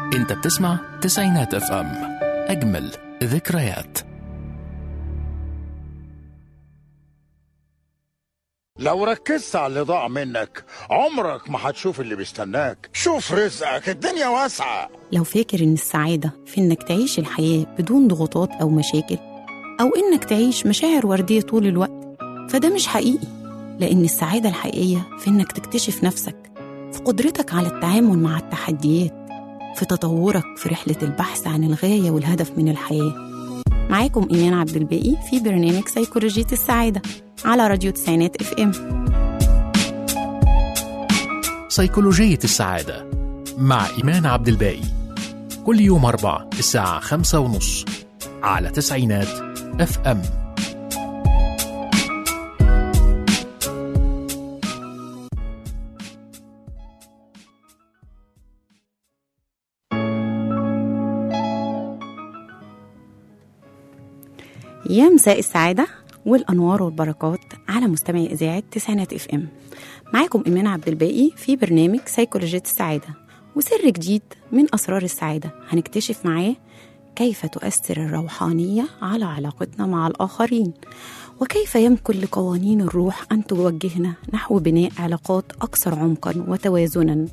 انت بتسمع تسعينات اف ام اجمل ذكريات لو ركزت على اللي ضاع منك عمرك ما هتشوف اللي بيستناك شوف رزقك الدنيا واسعة لو فاكر إن السعادة في إنك تعيش الحياة بدون ضغوطات أو مشاكل أو إنك تعيش مشاعر وردية طول الوقت فده مش حقيقي لأن السعادة الحقيقية في إنك تكتشف نفسك في قدرتك على التعامل مع التحديات في تطورك في رحلة البحث عن الغاية والهدف من الحياة معاكم إيمان عبد الباقي في برنامج سيكولوجية السعادة على راديو تسعينات اف ام سيكولوجية السعادة مع إيمان عبد الباقي كل يوم أربع الساعة خمسة ونص على تسعينات اف ام يا مساء السعادة والأنوار والبركات على مستمعي إذاعة تسعينات اف ام معاكم إيمان عبد الباقي في برنامج سيكولوجية السعادة وسر جديد من أسرار السعادة هنكتشف معاه كيف تؤثر الروحانية على علاقتنا مع الآخرين وكيف يمكن لقوانين الروح أن توجهنا نحو بناء علاقات أكثر عمقا وتوازنا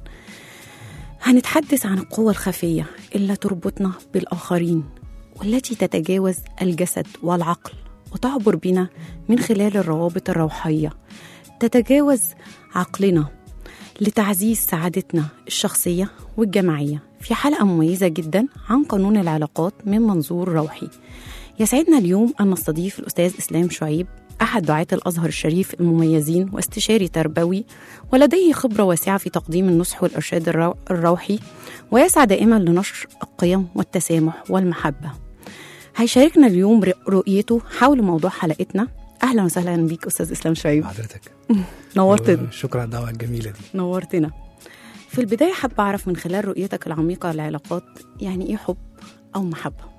هنتحدث عن القوة الخفية اللي تربطنا بالآخرين والتي تتجاوز الجسد والعقل وتعبر بنا من خلال الروابط الروحية تتجاوز عقلنا لتعزيز سعادتنا الشخصية والجماعية في حلقة مميزة جدا عن قانون العلاقات من منظور روحي يسعدنا اليوم أن نستضيف الأستاذ إسلام شعيب أحد دعاة الأزهر الشريف المميزين واستشاري تربوي ولديه خبرة واسعة في تقديم النصح والإرشاد الرو- الروحي ويسعى دائما لنشر القيم والتسامح والمحبة هيشاركنا اليوم ر- رؤيته حول موضوع حلقتنا أهلا وسهلا بيك أستاذ إسلام شعيب حضرتك نورتنا شكرا على الدعوه الجميله دي نورتنا في البداية حابة أعرف من خلال رؤيتك العميقة للعلاقات يعني إيه حب أو محبة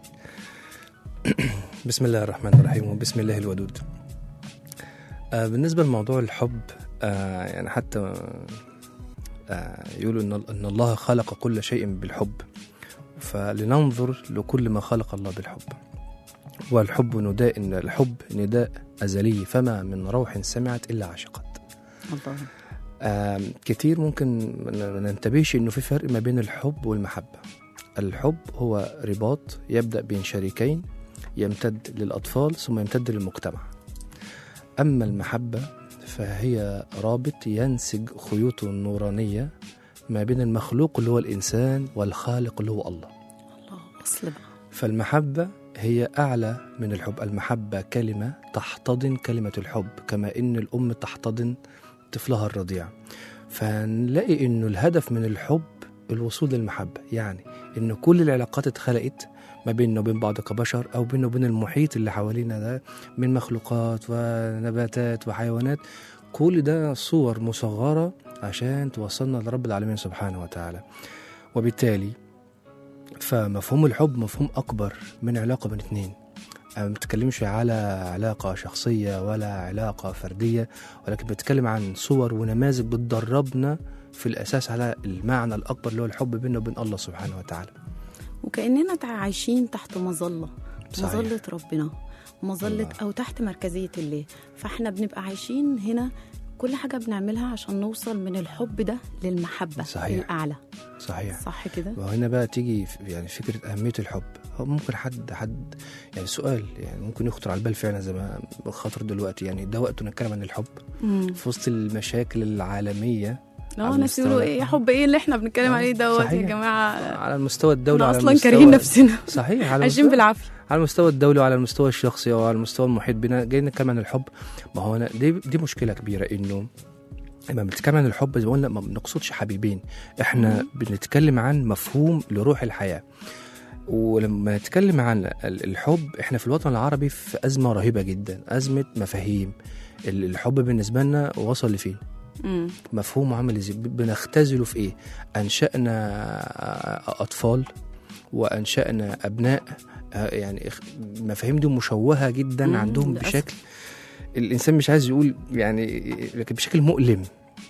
بسم الله الرحمن الرحيم وبسم الله الودود آه بالنسبه لموضوع الحب آه يعني حتى آه يقولوا ان ان الله خلق كل شيء بالحب فلننظر لكل ما خلق الله بالحب والحب نداء إن الحب نداء أزلي فما من روح سمعت إلا عشقت الله آم، كتير ممكن ما ننتبهش انه في فرق ما بين الحب والمحبه الحب هو رباط يبدا بين شريكين يمتد للاطفال ثم يمتد للمجتمع اما المحبه فهي رابط ينسج خيوطه النورانيه ما بين المخلوق اللي هو الانسان والخالق اللي هو الله الله وصل بقى فالمحبة هي أعلى من الحب المحبة كلمة تحتضن كلمة الحب كما إن الأم تحتضن طفلها الرضيع فنلاقي إنه الهدف من الحب الوصول للمحبة يعني إن كل العلاقات اتخلقت ما بيننا وبين بعض كبشر أو بيننا وبين المحيط اللي حوالينا ده من مخلوقات ونباتات وحيوانات كل ده صور مصغرة عشان توصلنا لرب العالمين سبحانه وتعالى وبالتالي فمفهوم الحب مفهوم أكبر من علاقة بين اتنين أنا ما بتكلمش على علاقة شخصية ولا علاقة فردية ولكن بتكلم عن صور ونماذج بتدربنا في الأساس على المعنى الأكبر اللي هو الحب بيننا وبين الله سبحانه وتعالى وكأننا تع- عايشين تحت مظلة صحيح. مظلة ربنا مظلة الله. أو تحت مركزية الله فاحنا بنبقى عايشين هنا كل حاجة بنعملها عشان نوصل من الحب ده للمحبة صحيح. الأعلى صحيح صح كده؟ وهنا بقى تيجي في- يعني فكرة أهمية الحب هو ممكن حد حد يعني سؤال يعني ممكن يخطر على البال فعلا زي ما خاطر دلوقتي يعني ده وقته نتكلم عن الحب مم. في وسط المشاكل العالمية اه على ناس يقولوا المستوى- ايه حب ايه اللي احنا بنتكلم آه، عليه دوت يا صحيح. جماعة على المستوى الدولي احنا على اصلا المستوى كارهين نفسنا صحيح على عايشين مستوى بالعافية على المستوى الدولي وعلى المستوى الشخصي وعلى المستوى المحيط بنا جاي نتكلم عن الحب ما هو أنا دي دي مشكله كبيره انه لما بنتكلم عن الحب زي ما قلنا ما بنقصدش حبيبين احنا بنتكلم عن مفهوم لروح الحياه ولما نتكلم عن ال- الحب احنا في الوطن العربي في ازمه رهيبه جدا ازمه مفاهيم ال- الحب بالنسبه لنا وصل لفين مم. مفهومه عامل ازاي بنختزله في ايه انشانا اطفال وانشانا ابناء آه، يعني اخ- المفاهيم دي مشوهه جدا مم، عندهم للأسف. بشكل الانسان مش عايز يقول يعني لكن بشكل مؤلم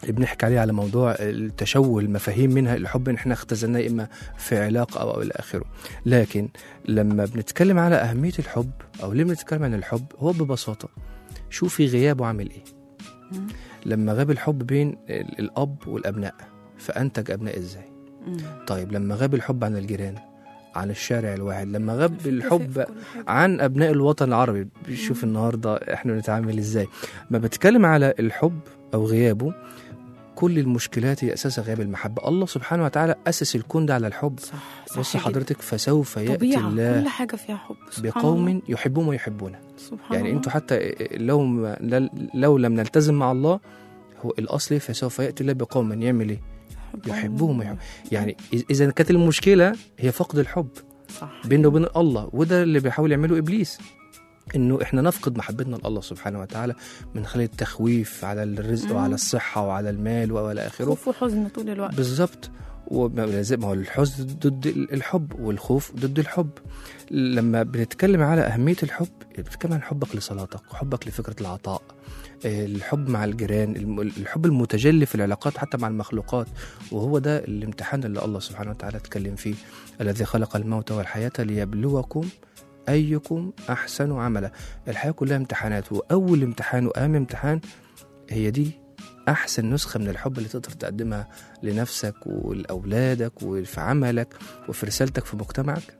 اللي بنحكي عليه على موضوع التشوه المفاهيم منها الحب ان احنا اختزلناه اما في علاقه او, أو الى اخره لكن لما بنتكلم على اهميه الحب او ليه بنتكلم عن الحب هو ببساطه شوفي غيابه عامل ايه مم. لما غاب الحب بين ال- الاب والابناء فانتج ابناء ازاي مم. طيب لما غاب الحب عن الجيران عن الشارع الواحد لما غاب في الحب كل حاجة. عن ابناء الوطن العربي بيشوف النهارده احنا بنتعامل ازاي ما بتكلم على الحب او غيابه كل المشكلات هي اساسها غياب المحبه الله سبحانه وتعالى اسس الكون ده على الحب صح صح بص جدا. حضرتك فسوف ياتي طبيعة الله كل حاجة فيها حب سبحان الله. بقوم يحبون ويحبونه سبحان يعني الله. انتوا حتى لو ما لو لم نلتزم مع الله هو الاصل فسوف ياتي الله بقوم يعمل ايه يحبهم ويحب يعني إذ- اذا كانت المشكله هي فقد الحب صح بيننا وبين الله وده اللي بيحاول يعمله ابليس انه احنا نفقد محبتنا لله سبحانه وتعالى من خلال التخويف على الرزق مم. وعلى الصحه وعلى المال والى اخره خوف وحزن طول الوقت بالظبط وما زي ما هو الحزن ضد الحب والخوف ضد الحب لما بنتكلم على أهمية الحب بنتكلم عن حبك لصلاتك حبك لفكرة العطاء آه، الحب مع الجيران الم- الحب المتجلي في العلاقات حتى مع المخلوقات وهو ده الامتحان اللي الله سبحانه وتعالى اتكلم فيه الذي خلق الموت والحياة ليبلوكم أيكم أحسن عملا الحياة كلها امتحانات وأول امتحان وأهم امتحان هي دي أحسن نسخة من الحب اللي تقدر تقدمها لنفسك ولأولادك وفي عملك وفي رسالتك في مجتمعك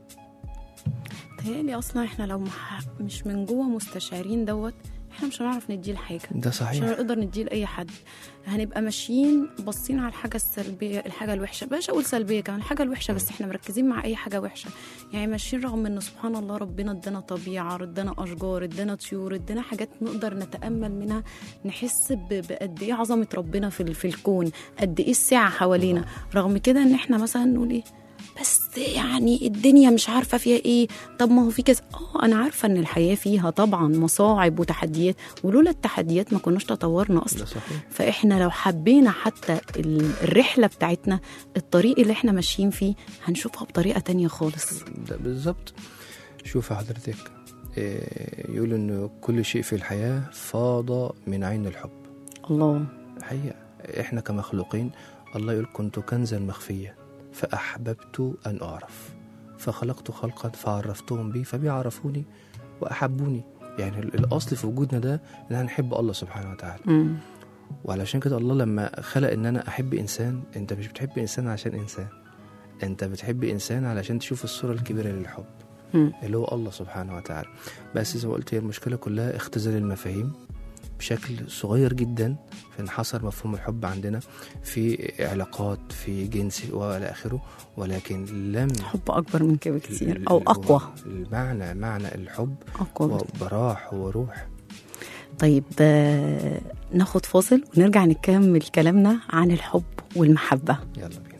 تهيألي أصلا إحنا لو مح... مش من جوه مستشعرين دوت إحنا مش هنعرف نديه لحاجة ده مش صحيح هنقدر نديه لأي حد هنبقى ماشيين باصين على الحاجة السلبية الحاجة الوحشة بلاش أقول سلبية كمان الحاجة الوحشة بس إحنا مركزين مع أي حاجة وحشة يعني ماشيين رغم إن سبحان الله ربنا ادانا طبيعة ادانا أشجار ادانا طيور ادانا حاجات نقدر نتأمل منها نحس ب- بقد إيه عظمة ربنا في ال- في الكون قد إيه السعة حوالينا رغم كده إن إحنا مثلا نقول إيه بس يعني الدنيا مش عارفه فيها ايه طب ما هو في كذا اه انا عارفه ان الحياه فيها طبعا مصاعب وتحديات ولولا التحديات ما كناش تطورنا اصلا ده صحيح فاحنا لو حبينا حتى ال- الرحله بتاعتنا الطريق اللي احنا ماشيين فيه هنشوفها بطريقه تانية خالص ده بالظبط شوف يا حضرتك إيه، يقول إنه كل شيء في الحياة فاض من عين الحب الله حقيقة إحنا كمخلوقين الله يقول كنت كنزا مخفيا فأحببت أن أعرف فخلقت خلقا فعرفتهم بي فبي عرفوني وأحبوني يعني ال- الأصل في وجودنا ده إن احنا نحب الله سبحانه وتعالى مم. وعلشان كده الله لما خلق إن أنا أحب إنسان أنت مش بتحب إنسان عشان إنسان أنت بتحب إنسان علشان تشوف الصورة الكبيرة للحب مم. اللي هو الله سبحانه وتعالى بس زي ما قلت هي المشكلة كلها اختزال المفاهيم بشكل صغير جدا فانحصر مفهوم الحب عندنا في علاقات في جنس والى اخره ولكن لم حب اكبر من كده ال- بكتير ال- او ال- اقوى المعنى معنى الحب اقوى هو بكتير. براح وروح طيب آه، ناخد فاصل ونرجع نكمل كلامنا عن الحب والمحبه يلا بينا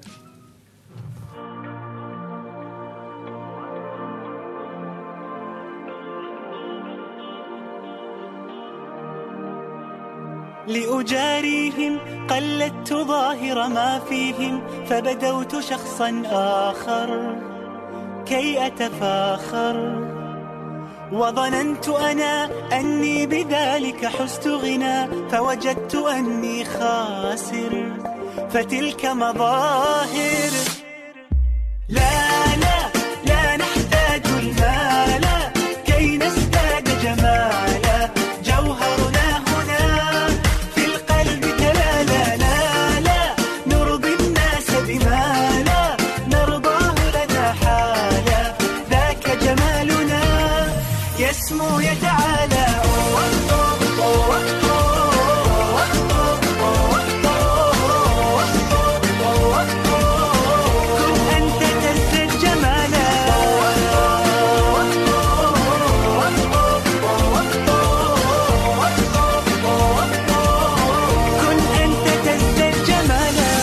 لأجاريهم قلدت ظاهر ما فيهم فبدوت شخصا آخر كي أتفاخر وظننت أنا أني بذلك حزت غنى فوجدت أني خاسر فتلك مظاهر لا لا لا نحتاج المال كي نزداد جمالا جوهرنا هنا في القلب تلالا لا لا نرضي الناس بما لا نرضاه لنا حالا ذاك جمالنا يسمو يتعالى كن أنت تزدد جمالا كن أنت تزدد جمالا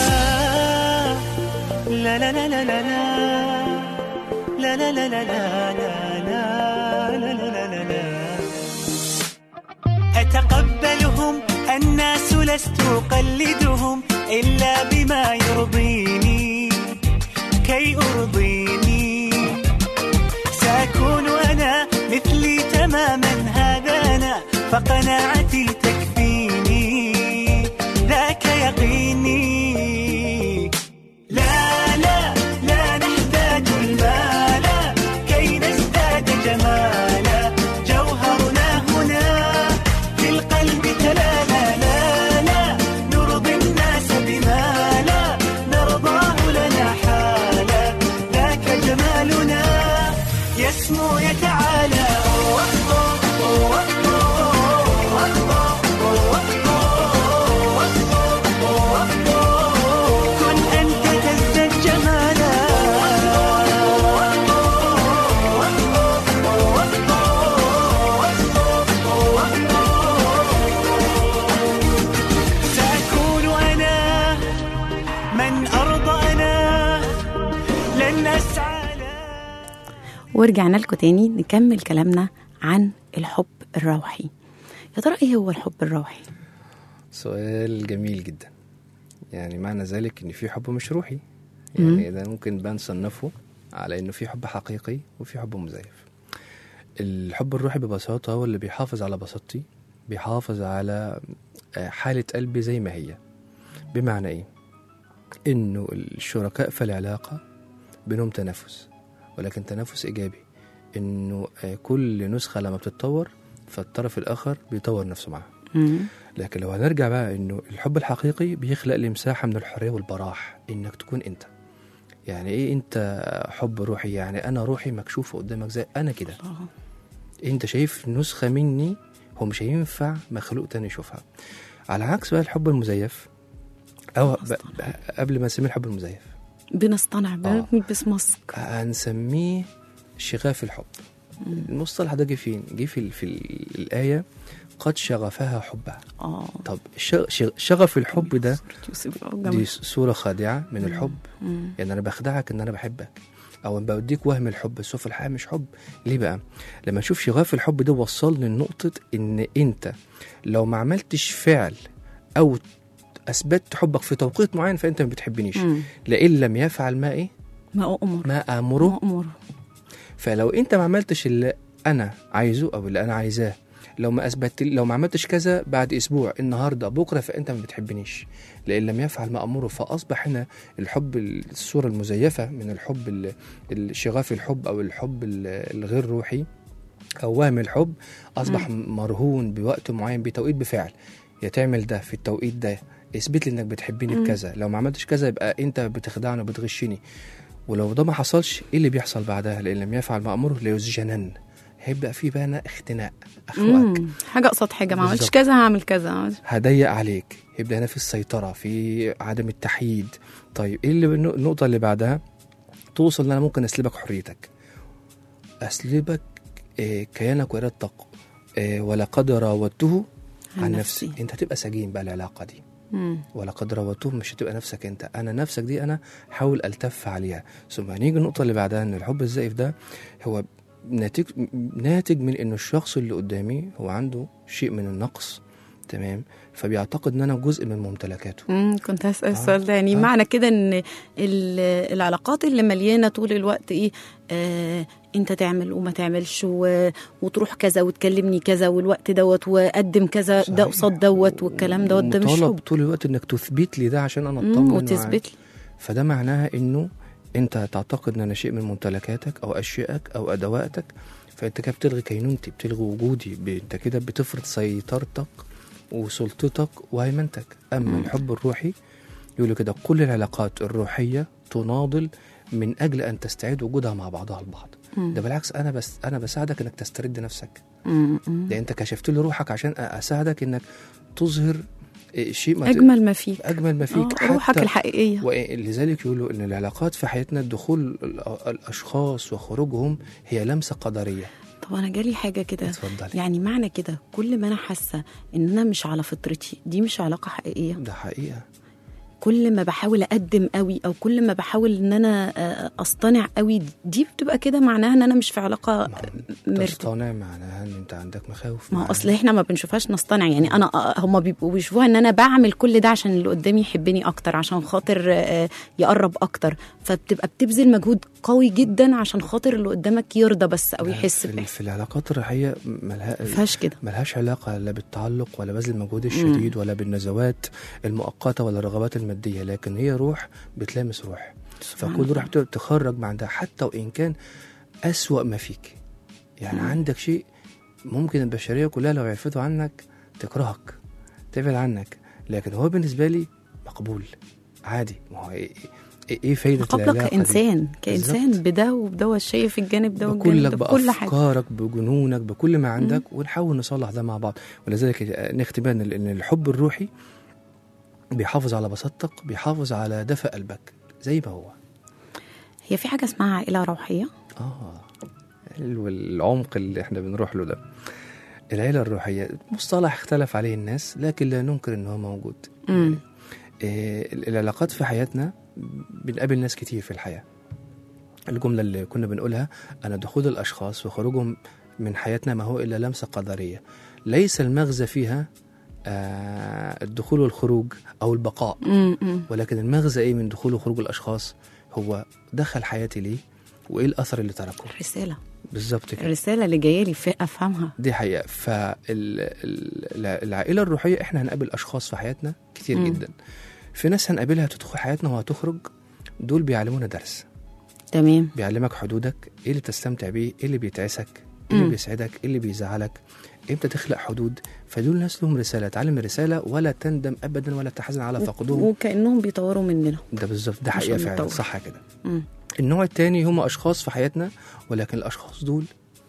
لا لا لا لا لا لا لا لا لا لا لا لا لا لا لا لا لا أتقبلهم الناس لست أقلدهم إلا بما يرضيني كي أرضيني سأكون أنا مثلي تماما هذا أنا فقناعتي تكفيني ذاك يقين ورجعنا لكم تاني نكمل كلامنا عن الحب الروحي يا ترى ايه هو الحب الروحي سؤال جميل جدا يعني معنى ذلك ان في حب مش روحي يعني ده ممكن بقى نصنفه على انه في حب حقيقي وفي حب مزيف الحب الروحي ببساطة هو اللي بيحافظ على بساطتي بيحافظ على آه، حالة قلبي زي ما هي بمعنى ايه انه الشركاء في العلاقة بينهم تنافس ولكن تنافس ايجابي انه آه، كل نسخة لما بتتطور فالطرف الاخر بيطور نفسه معاها مم. لكن لو هنرجع بقى انه الحب الحقيقي بيخلق لي مساحه من الحريه والبراح انك تكون انت يعني ايه انت حب روحي يعني انا روحي مكشوفه قدامك زي انا كده آه. انت شايف نسخه مني هو مش هينفع مخلوق تاني يشوفها على عكس بقى الحب المزيف او ب... ب... قبل ما نسميه الحب المزيف بنصطنع آه. بنلبس ماسك هنسميه شغاف الحب المصطلح ده جه فين جه في, في الايه قد شغفها حبها اه طب ش- ش- شغف الحب ده سورة يوسف آه، دي جميل. صورة خادعة من الحب مم. يعني أنا بخدعك إن أنا بحبك أو بوديك وهم الحب بس هو في الحقيقة مش حب ليه بقى؟ لما أشوف شغاف الحب ده وصلني لنقطة إن أنت لو ما عملتش فعل أو أثبتت حبك في توقيت معين فأنت ما بتحبنيش مم. لئن لم يفعل ما إيه؟ ما أمر ما آمره ما أمر فلو انت ما عملتش اللي انا عايزه او اللي انا عايزاه لو ما اثبتت لو ما عملتش كذا بعد اسبوع النهارده بكره فانت ما بتحبنيش لان لم يفعل ما امره فاصبح هنا الحب الصوره المزيفه من الحب ال- الشغاف الحب او الحب ال- الغير روحي او وهم الحب اصبح مرهون بوقت معين بتوقيت بفعل يا تعمل ده في التوقيت ده اثبت لي انك بتحبني بكذا لو ما عملتش كذا يبقى انت بتخدعني وبتغشني ولو ده ما حصلش ايه اللي بيحصل بعدها لان لم يفعل ما امره ليسجنن هيبدا في بقى أنا اختناق اخوك مم. حاجة قصاد حاجة ما عملتش بالظبط. كذا هعمل كذا هضيق عليك يبدا هنا في السيطره في عدم التحييد طيب ايه اللي النقطه اللي بعدها توصل ان انا ممكن اسلبك حريتك اسلبك آه، كيانك وارادتك آه، ولقد راودته عن عن نفسي. نفسي انت هتبقى سجين بقى العلاقه دي مم. ولقد راودته مش هتبقى نفسك انت انا نفسك دي انا حاول التف عليها ثم هنيجي النقطه اللي بعدها ان الحب الزائف ده هو ناتج ناتج من ان الشخص اللي قدامي هو عنده شيء من النقص تمام فبيعتقد ان انا جزء من ممتلكاته مم. كنت هسأل آه. السؤال ده يعني آه. معنى كده ان ال- العلاقات اللي مليانة طول الوقت ايه آه انت تعمل وما تعملش و... وتروح كذا وتكلمني كذا والوقت دوت وقدم كذا ده صحيح. قصاد دوت والكلام دوت ده مش ومطالب حب طول الوقت انك تثبت لي ده عشان انا مم. اطمن وتثبت لي فده معناها انه انت تعتقد ان انا شيء من ممتلكاتك او اشيائك او ادواتك فانت كده بتلغي كينونتي بتلغي وجودي ب- انت كده بتفرض سيطرتك وسلطتك وهيمنتك اما مم. الحب الروحي يقولوا كده كل العلاقات الروحيه تناضل من اجل ان تستعيد وجودها مع بعضها البعض مم. ده بالعكس انا بس انا بساعدك انك تسترد نفسك مم. مم. ده انت كشفت لي روحك عشان اساعدك انك تظهر إيه، شيء ما ت- اجمل ما فيك اجمل ما فيك آه. روحك حتى- الحقيقية ولذلك يقولوا ان العلاقات في حياتنا دخول ال- الاشخاص وخروجهم هي لمسه قدريه طب انا جالي حاجة كده اتفضلي يعني معنى كده كل ما انا حاسة ان انا مش على فطرتي دي مش علاقة حقيقية ده حقيقه كل ما بحاول اقدم قوي او كل ما بحاول ان انا آه، اصطنع قوي دي بتبقى كده معناها ان انا مش في علاقه ما هو مرت تصطنع معناها ان انت عندك مخاوف ما هو معناها- اصل احنا ما بنشوفهاش نصطنع يعني انا آه، هما بيبقوا بيشوفوها ان انا بعمل كل ده عشان اللي قدامي يحبني اكتر عشان خاطر آه، يقرب اكتر فبتبقى بتبذل مجهود قوي جدا عشان خاطر اللي قدامك يرضى بس او لا، يحس في, ال- بإيه في العلاقات الروحيه ملها ما فيهاش كده ملهاش علاقة لا بالتعلق ولا بذل المجهود الشديد ولا بالنزوات المؤقتة ولا الرغبات المادية لكن هي روح بتلامس روح سبحان فكل الله. روح بتبقى تخرج مع عندها حتى وإن كان أسوأ ما فيك يعني عندك شيء ممكن البشرية كلها لو عرفته عنك تكرهك تبعد عنك لكن هو بالنسبة لي مقبول عادي ما هو إيه, إيه, إيه فايدة قبلك العلاقة دي؟ كانسان كانسان بالظبط. بده وبده شايف الجانب ده والجانب بكلك ده بكل حاجه بافكارك بجنونك بكل ما عندك ونحاول نصلح ده مع بعض ولذلك نختم بقى ان إن الحب الروحي بيحافظ على بساطتك بيحافظ على دفء قلبك زي ما هو هي في حاجه اسمها عائله روحيه اه حلو العمق اللي احنا بنروح له ده العيلة الروحية مصطلح اختلف عليه الناس لكن لا ننكر ان هو موجود مم. إيه العلاقات في حياتنا بنقابل ناس كتير في الحياة الجملة اللي كنا بنقولها أن دخول الأشخاص وخروجهم من حياتنا ما هو إلا لمسة قدرية ليس المغزى فيها آه الدخول والخروج أو البقاء مم، مم. ولكن المغزى إيه من دخول وخروج الأشخاص هو دخل حياتي ليه وإيه الأثر اللي تركه رسالة بالظبط كده الرسالة اللي جاية لي في أفهمها دي حقيقة فالعائلة الروحية احنا هنقابل أشخاص في حياتنا كتير مم. جدا في ناس هنقابلها تدخل حياتنا وهتخرج دول بيعلمونا درس تمام بيعلمك حدودك ايه اللي تستمتع بيه ايه اللي بيتعسك ايه اللي مم. بيسعدك ايه اللي بيزعلك امتى تخلق حدود فدول ناس لهم رسالة تعلم الرسالة ولا تندم أبدا ولا تحزن على فقدهم وكأنهم بيطوروا مننا ده بالظبط ده عشان حقيقة فعلا نتطور. صح كده مم. النوع التاني هم أشخاص في حياتنا ولكن الأشخاص دول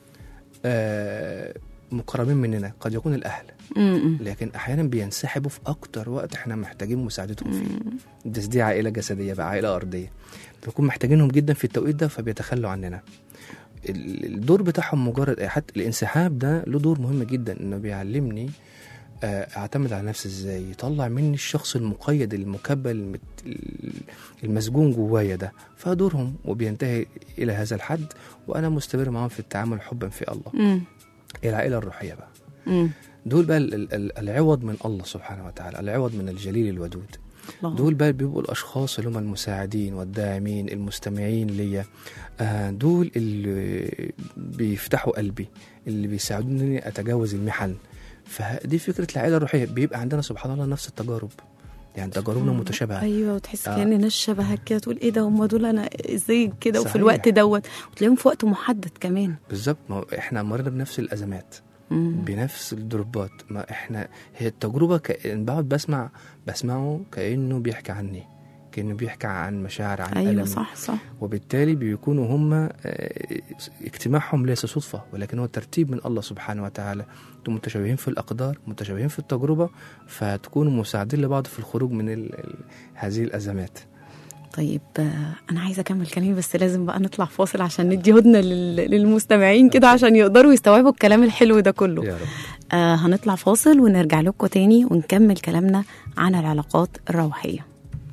آه مقربين مننا قد يكون الأهل مم، مم. لكن أحيانا بينسحبوا في أكتر وقت إحنا محتاجين مساعدتهم فيه بس دي عائلة جسدية بقى عائلة أرضية بنكون محتاجينهم جدا في التوقيت ده فبيتخلوا عننا ال- الدور بتاعهم مجرد حتى الانسحاب ده له دور مهم جدا انه بيعلمني آه، اعتمد على نفسي ازاي يطلع مني الشخص المقيد المكبل المت- المسجون جوايا ده فدورهم وبينتهي الى هذا الحد وانا مستمر معاهم في التعامل حبا في الله مم. العائله الروحيه بقى مم. دول بقى ال- ال- ال- العوض من الله سبحانه وتعالى العوض من الجليل الودود الله. دول بقى بيبقوا الاشخاص اللي هم المساعدين والداعمين المستمعين ليا آه، دول اللي بيفتحوا قلبي اللي بيساعدوني اني اتجاوز المحن فدي فكره العائله الروحيه بيبقى عندنا سبحان الله نفس التجارب يعني تجاربنا متشابهه ايوه وتحس آه. كأن ناس شبهك كده تقول ايه ده هم دول انا ازاي كده وفي صحيح. الوقت دوت وتلاقيهم في وقت محدد كمان بالظبط ما هو احنا مرينا بنفس الازمات مم. بنفس الدروبات ما احنا هي التجربه كأن بقعد بسمع بسمعه كانه بيحكي عني كانه بيحكي عن مشاعر عن ايوه ألم صح صح وبالتالي بيكونوا هم آه، اجتماعهم ليس صدفة ولكن هو ترتيب من الله سبحانه وتعالى انتم متشابهين في الأقدار متشابهين في التجربة فتكونوا مساعدين لبعض في الخروج من ال ال هذه الأزمات طيب آه، انا عايزه اكمل كلامي بس لازم بقى نطلع فاصل عشان ندي هدنه لل- للمستمعين كده عشان يقدروا يستوعبوا الكلام الحلو ده كله يا رب آه هنطلع فاصل ونرجع لكم تاني ونكمل كلامنا عن العلاقات الروحيه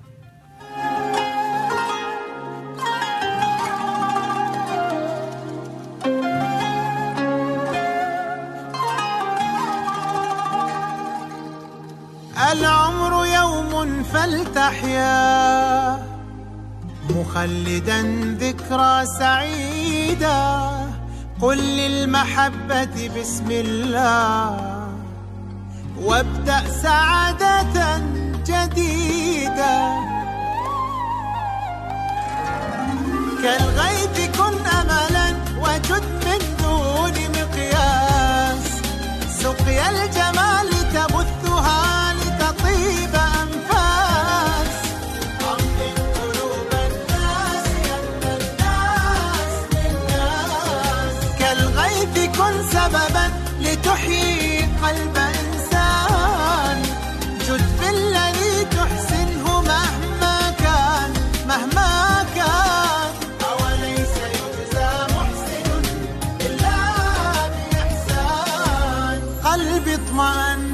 العمر يوم فلتحيا مخلدا ذكرى سعيدة قل للمحبة بسم الله وابدأ سعادة جديدة كالغيث كن أملا وجد من دون مقياس سقيا الجمال تبثها لتطيب أنفاس أمن قلوب الناس يد الناس للناس كالغيث كن سببا لتحيي قلب إنسان جد بالذي تحسنه مهما كان مهما كان أوليس يجزى محسن إلا بإحسان قلبي اطمأن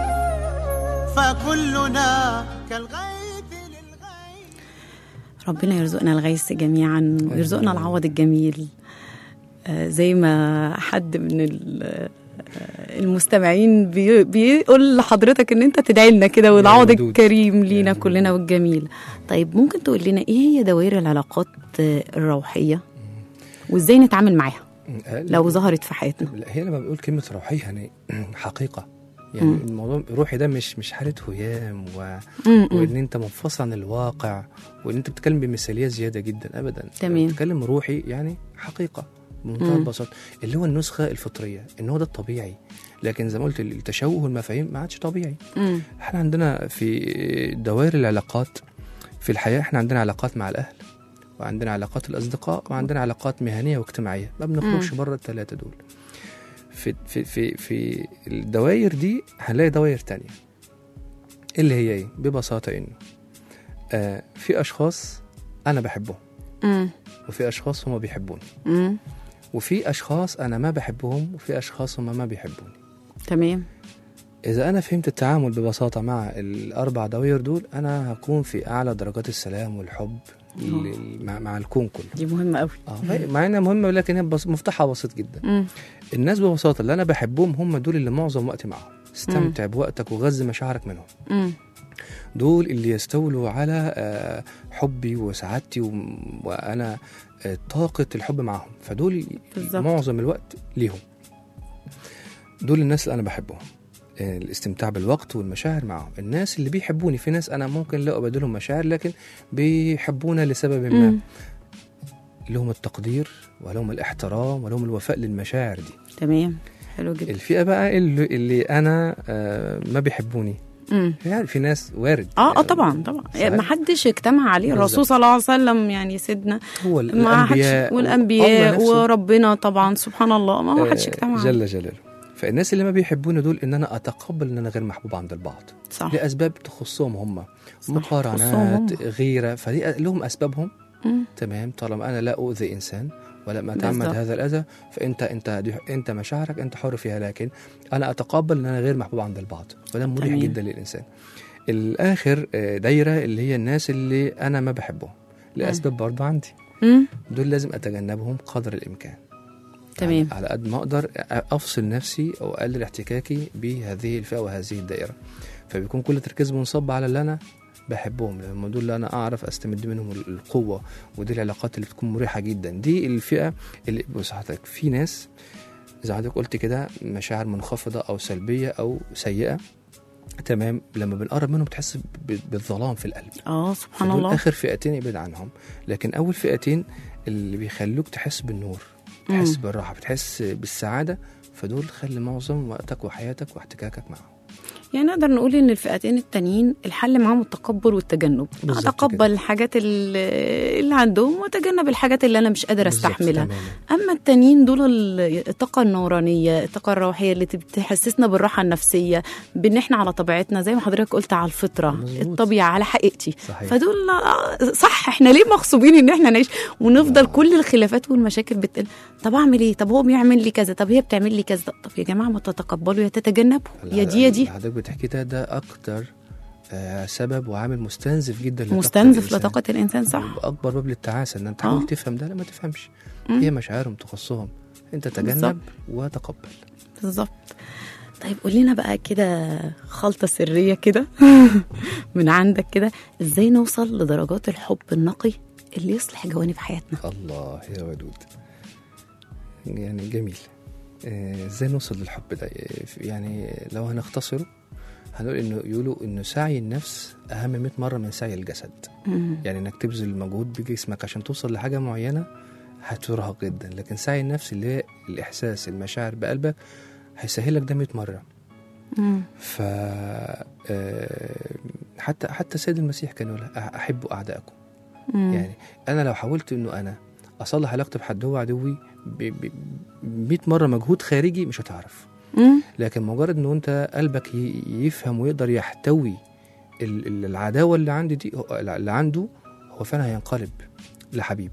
فكلنا كالغيث للغيث ربنا يرزقنا الغيث جميعا ويرزقنا العوض الجميل آه، زي ما حد من ال- آه، المستمعين بي- بيقول لحضرتك ان انت تدعي لنا كده والعوض الودود. الكريم لينا يا كلنا والجميل طيب ممكن تقول لنا ايه هي دوائر العلاقات آه، الروحيه وازاي نتعامل معاها لو ظهرت في حياتنا لا، هي لما بنقول كلمة روحية يعني حقيقة يعني الموضوع روحي ده مش مش حالة هيام و... م- م. وان انت منفصل عن الواقع وان انت بتتكلم بمثاليه زياده جدا ابدا تمام. بتتكلم روحي يعني حقيقه بمنتهى مم. البساطه اللي هو النسخه الفطريه ان هو ده الطبيعي لكن زي ما قلت التشوه والمفاهيم ما عادش طبيعي مم. احنا عندنا في دوائر العلاقات في الحياه احنا عندنا علاقات مع الاهل وعندنا علاقات الاصدقاء وعندنا علاقات مهنيه واجتماعيه ما بنخرجش بره الثلاثه دول في في في في الدوائر دي هنلاقي دوائر تانية اللي هي ايه ببساطه انه آه في اشخاص انا بحبهم مم. وفي اشخاص هم بيحبوني مم. وفي اشخاص انا ما بحبهم وفي اشخاص هم ما بيحبوني تمام إذا أنا فهمت التعامل ببساطة مع الأربع دوائر دول أنا هكون في أعلى درجات السلام والحب لل- مع, مع الكون كله دي مهمه قوي اه فهي- مع انها مهمه ولكن هي بس مفتاحها بسيط جدا مم. الناس ببساطه اللي انا بحبهم هم دول اللي معظم وقتي معاهم استمتع بوقتك وغذي مشاعرك منهم مم. دول اللي يستولوا على آه، حبي وسعادتي و- وانا آه، طاقه الحب معاهم فدول بالظبط. معظم الوقت ليهم دول الناس اللي انا بحبهم آه، الاستمتاع بالوقت والمشاعر معهم الناس اللي بيحبوني في ناس انا ممكن لا ابادلهم مشاعر لكن بيحبونا لسبب ما مم. لهم التقدير ولهم الاحترام ولهم الوفاء للمشاعر دي تمام حلو جدا الفئه بقى اللي, اللي انا آه، ما بيحبوني مم. يعني في ناس وارد اه اه طبعا طبعا صحيح. ما حدش اجتمع عليه الرسول بالظبط. صلى الله عليه وسلم يعني سيدنا هو ما حدش الانبياء الله والانبياء نفسه. وربنا طبعا سبحان الله ما هو حدش آه، اجتمع عليه جل جلاله فالناس اللي ما بيحبوني دول ان انا اتقبل ان انا غير محبوب عند البعض صح لاسباب تخصهم هم صح، تخصهم مقارنات هم. غيره فدي لهم اسبابهم مم. تمام طالما انا لا اؤذي انسان ولا ما اتعمد بالظبط. هذا الاذى فانت انت دي انت مشاعرك انت حر فيها لكن انا اتقبل ان انا غير محبوب عند البعض فده مريح تمام. جدا للانسان الاخر آه، دايره اللي هي الناس اللي انا ما بحبهم لاسباب برضه عندي مم. دول لازم اتجنبهم قدر الامكان تمام يعني على قد ما اقدر افصل نفسي او اقلل احتكاكي بهذه الفئه وهذه الدائره فبيكون كل تركيز منصب على اللي انا بحبهم لما دول اللي انا اعرف استمد منهم القوه ودي العلاقات اللي بتكون مريحه جدا دي الفئه اللي بص حضرتك في ناس زي ما حضرتك قلت كده مشاعر منخفضه او سلبيه او سيئه تمام لما بنقرب منهم بتحس ب- بالظلام في القلب اه سبحان فدول الله اخر فئتين ابعد عنهم لكن اول فئتين اللي بيخلوك تحس بالنور تحس مم. بالراحه بتحس بالسعاده فدول خلي معظم وقتك وحياتك واحتكاكك معهم يعني نقدر نقول ان الفئتين التانيين الحل معاهم التقبل والتجنب بالظبط اتقبل كده. الحاجات اللي اللي عندهم واتجنب الحاجات اللي انا مش قادره بالظبط، استحملها تماماً. اما التانيين دول ال- الطاقه النورانيه الطاقه الروحيه اللي بتحسسنا بالراحه النفسيه بان احنا على طبيعتنا زي ما حضرتك قلت على الفطره مظبوط. الطبيعه على حقيقتي صحيح. فدول آه، صح احنا ليه مغصوبين ان احنا نعيش ونفضل كل الخلافات والمشاكل بتقل طب اعمل ايه طب هو بيعمل لي كذا طب هي بتعمل لي كذا طب يا جماعه ما تتقبلوا يا تتجنبوا يا دي يا دي اللي حضرتك بتحكي ده ده اكتر آه سبب وعامل مستنزف جدا لطاقة مستنزف الإنسان. لطاقه الانسان صح واكبر باب للتعاسه ان انت تحاول آه. تفهم ده لا ما تفهمش مم. هي مشاعرهم تخصهم انت بالظبط. تجنب وتقبل بالظبط طيب قول لنا بقى كده خلطة سرية كده من عندك كده ازاي نوصل لدرجات الحب النقي اللي يصلح جوانب حياتنا الله يا ودود يعني جميل آه، ازاي نوصل للحب ده آه، يعني لو هنختصره هنقول انه يقولوا انه سعي النفس اهم 100 مره من سعي الجسد مم. يعني انك تبذل مجهود بجسمك عشان توصل لحاجه معينه هترهق جدا لكن سعي النفس اللي هي الاحساس المشاعر بقلبك هيسهلك ده 100 مره مم. ف آه، حتى حتى سيد المسيح كان يقول أح- احبوا اعدائكم مم. يعني انا لو حاولت انه انا اصلح علاقتي بحد هو عدوي ب ب- 100 مره مجهود خارجي مش هتعرف مم. لكن مجرد انه انت قلبك ي- يفهم ويقدر يحتوي ال- ال- العداوه اللي عندي دي هو- اللي عنده هو فعلا هينقلب لحبيب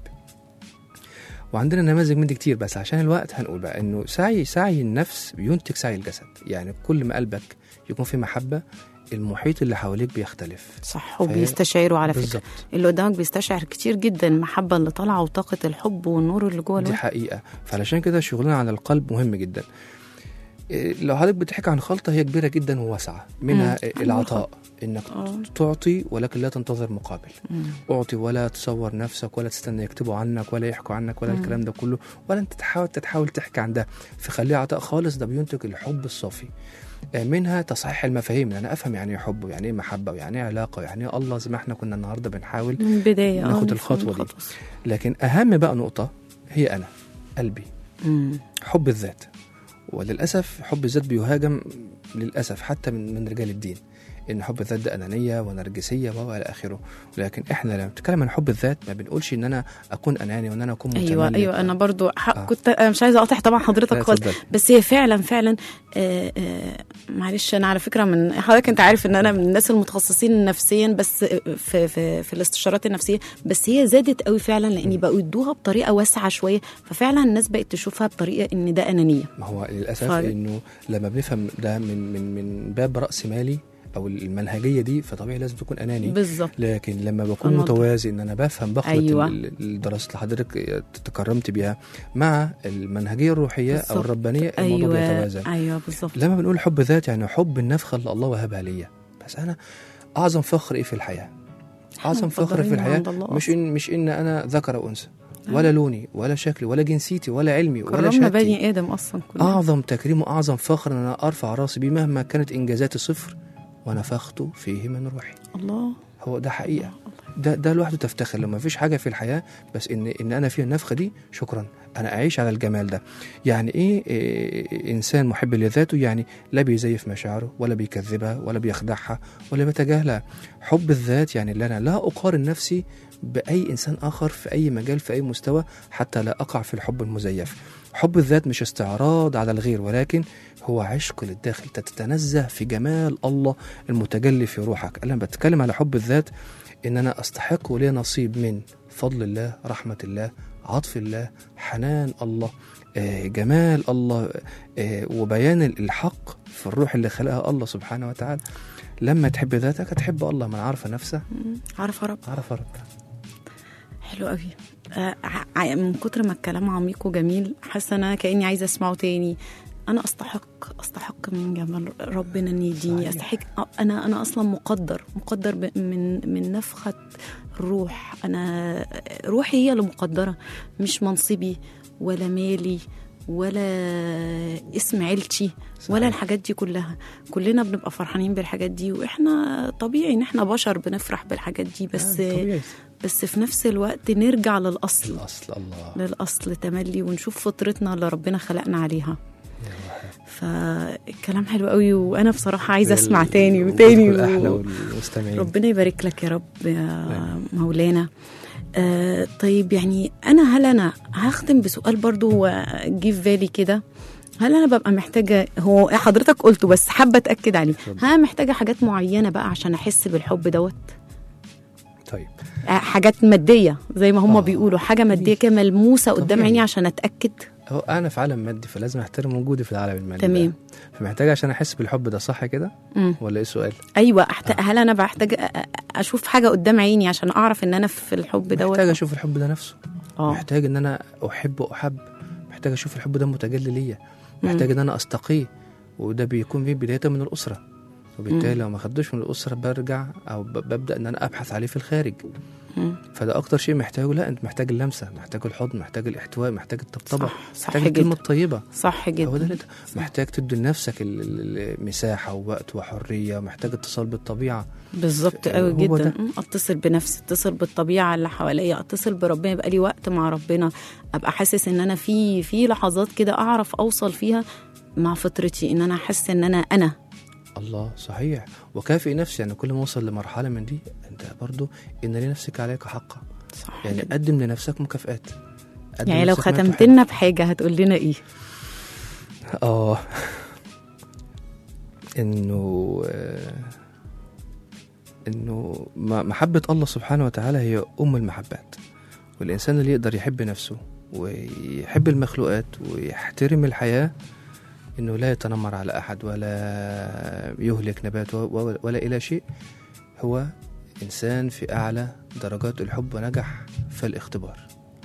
وعندنا نماذج من دي كتير بس عشان الوقت هنقول بقى انه سعي سعي النفس بينتج سعي الجسد يعني كل ما قلبك يكون في محبه المحيط اللي حواليك بيختلف صح فهي- وبيستشعروا على فكرة بالظبط اللي قدامك بيستشعر كتير جدا المحبة اللي طالعة وطاقة الحب والنور اللي جوه دي الواحد حقيقة فعلشان كده شغلنا على القلب مهم جدا إيه، لو حضرتك بتحكي عن خلطة هي كبيرة جدا وواسعة منها مم. إيه، العطاء انك آه. تعطي ولكن لا تنتظر مقابل مم. اعطي ولا تصور نفسك ولا تستنى يكتبوا عنك ولا يحكوا عنك ولا مم. الكلام ده كله ولا انت تحاول تحاول تحكي عن ده فخليه عطاء خالص ده بينتج الحب الصافي آه، منها تصحيح المفاهيم ان انا افهم يعني ايه حب ويعني ايه محبه ويعني ايه علاقه ويعني ايه الله زي ما احنا كنا النهارده بنحاول من البداية آه، ناخد نفهم الخطوة دي. الخطوة. لكن اهم بقى نقطه هي انا قلبي مم. حب الذات وللاسف حب الذات بيهاجم للاسف حتى من من رجال الدين ان حب الذات ده انانيه ونرجسيه والى اخره لكن احنا لما بنتكلم عن حب الذات ما بنقولش ان انا اكون اناني وان انا اكون متملك ايوه ايوه انا برضو ح... آه. كنت أنا مش عايزه اقاطع طبعا لا، حضرتك خالص اتفضل. بس هي فعلا فعلا آه آه معلش انا على فكره من حضرتك انت عارف ان انا من الناس المتخصصين نفسيا بس في في في الاستشارات النفسيه بس هي زادت قوي فعلا لان بقوا يدوها بطريقه واسعه شويه ففعلا الناس بقت تشوفها بطريقه ان ده انانيه ما هو للاسف ف- انه لما بنفهم ده من من من باب راس مالي او المنهجيه دي فطبيعي لازم تكون اناني بالظبط لكن لما بكون فنض- متوازي ان انا بفهم بخلط أيوة. أيوة. الدراسات اللي حضرتك تكرمت بيها مع المنهجيه الروحيه بالظبط. او الربانيه الموضوع ايوه بيتوازن ايوه بالظبط لما بنقول حب ذات يعني حب النفخه اللي الله وهبها ليا بس انا اعظم فخر ايه في الحياه اعظم فخر في مقدرين الحياه عند الله مش أصلاً. ان مش ان انا ذكر او انثى ولا لوني ولا شكلي ولا جنسيتي ولا علمي ولا كرمنا شهادتي بني ادم اصلا كلنا اعظم تكريم واعظم فخر ان انا ارفع راسي بيه مهما كانت انجازاتي صفر ونفخت فيه من روحي الله هو ده حقيقه ده ده لوحده تفتخر لما فيش حاجه في الحياه بس ان ان انا فيها النفخه دي شكرا انا اعيش على الجمال ده يعني ايه, إيه انسان محب لذاته يعني لا بيزيف مشاعره ولا بيكذبها ولا بيخدعها ولا بيتجاهلها حب الذات يعني اللي انا لا اقارن نفسي باي انسان اخر في اي مجال في اي مستوى حتى لا اقع في الحب المزيف حب الذات مش استعراض على الغير ولكن هو عشق للداخل تتنزه في جمال الله المتجلي في روحك انا بتكلم على حب الذات ان انا استحق ولي نصيب من فضل الله رحمه الله عطف الله حنان الله آه، جمال الله آه، وبيان الحق في الروح اللي خلقها الله سبحانه وتعالى لما تحب ذاتك هتحب الله من عرف نفسه مم. عارفه رب عرف ربه حلو قوي آه ع- من كتر ما الكلام عميق وجميل حاسه ان انا كاني عايزه اسمعه تاني انا استحق استحق من جمال ربنا ان يديني صحيح. استحق آه، انا انا اصلا مقدر مقدر ب- من من نفخه الروح انا روحي هي اللي مقدره مش منصبي ولا مالي ولا اسم عيلتي ولا صحيح. الحاجات دي كلها كلنا بنبقى فرحانين بالحاجات دي واحنا طبيعي ان احنا بشر بنفرح بالحاجات دي بس آه، طبيعي بس في نفس الوقت نرجع للأصل الاصل الله للأصل تملي ونشوف فطرتنا اللي ربنا خلقنا عليها فالكلام حلو قوي وأنا بصراحة عايزة أسمع تاني وتاني الاحلى و... والمستمعين ربنا يبارك لك يا رب يا مولانا آه طيب يعني أنا هل أنا هختم بسؤال برضو وجي في بالي كده هل أنا ببقى محتاجة هو حضرتك قلته بس حابة أتأكد عليه اتفضل. ها محتاجة حاجات معينة بقى عشان أحس بالحب دوت طيب آه، حاجات ماديه زي ما هم آه. بيقولوا حاجه ماديه كده ملموسه قدام طبيعي. عيني عشان اتاكد هو انا في عالم مادي فلازم احترم وجودي في العالم المادي تمام. ده. فمحتاج عشان احس بالحب ده صح كده مم. ولا ايه السؤال ايوه أحت... هل انا بحتاج أ- أ- اشوف حاجه قدام عيني عشان اعرف ان انا في الحب دوت محتاج اشوف الحب ده نفسه اه محتاج ان انا احب واحب محتاج اشوف الحب ده متجلي ليا محتاج ان انا استقيه وده بيكون في بدايه من الاسره وبالتالي لو ما خدوش من الاسره برجع او ب- ببدا ان انا ابحث عليه في الخارج مم. فده اكتر شيء محتاجه لا انت محتاج اللمسه محتاج الحضن محتاج الاحتواء محتاج الطبطبه صح صح محتاج الكلمه جدا الطيبه صح هو ده جدا اللي انت محتاج تدي لنفسك ال- ال- المساحه ووقت وحريه محتاج اتصال بالطبيعه بالظبط قوي هو جدا ده. مم. اتصل بنفسي اتصل بالطبيعه اللي حواليا اتصل بربنا يبقى لي وقت مع ربنا ابقى حاسس ان انا في في لحظات كده اعرف اوصل فيها مع فطرتي ان انا احس ان انا انا الله صحيح وكافئ نفسي يعني كل ما اوصل لمرحله من دي انت برضو ان لنفسك عليك حقا صح يعني جدا. قدم لنفسك مكافآت قدم يعني لو لنفسك ما ختمت تحب. لنا بحاجه هتقول لنا ايه اه انه آه، انه م- محبة الله سبحانه وتعالى هي أم المحبات والإنسان اللي يقدر يحب نفسه ويحب المخلوقات ويحترم الحياة إنه لا يتنمر على أحد ولا يهلك نبات و- و- ولا إلى شيء هو إنسان في أعلى درجات الحب ونجح في الاختبار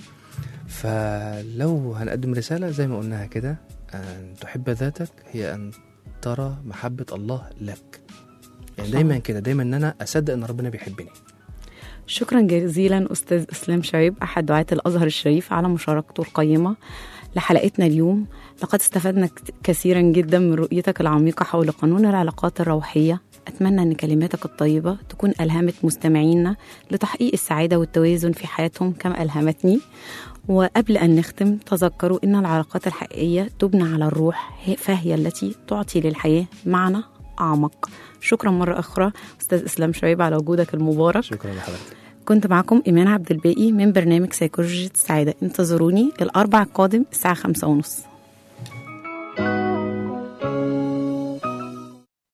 فلو هنقدم رسالة زي ما قلناها كده أن تحب ذاتك هي أن ترى محبة الله لك يعني صح. دايما كده دايما ان انا اصدق ان ربنا بيحبني شكرا جزيلا أستاذ إسلام شعيب أحد دعاة الأزهر الشريف على مشاركته القيمة لحلقتنا اليوم لقد استفدنا كت- كثيرا جدا من رؤيتك العميقة حول قانون العلاقات الروحية أتمنى أن كلماتك الطيبة تكون ألهمت مستمعينا لتحقيق السعادة والتوازن في حياتهم كما ألهمتني وقبل أن نختم تذكروا أن العلاقات الحقيقية تبنى على الروح هي- فهي التي تعطي للحياة معنى أعمق شكرا مرة أخرى أستاذ إسلام شعيب على وجودك المبارك شكرا لحضرتك كنت معكم إيمان عبد الباقي من برنامج سيكولوجية السعادة انتظروني الأربع القادم الساعة خمسة ونص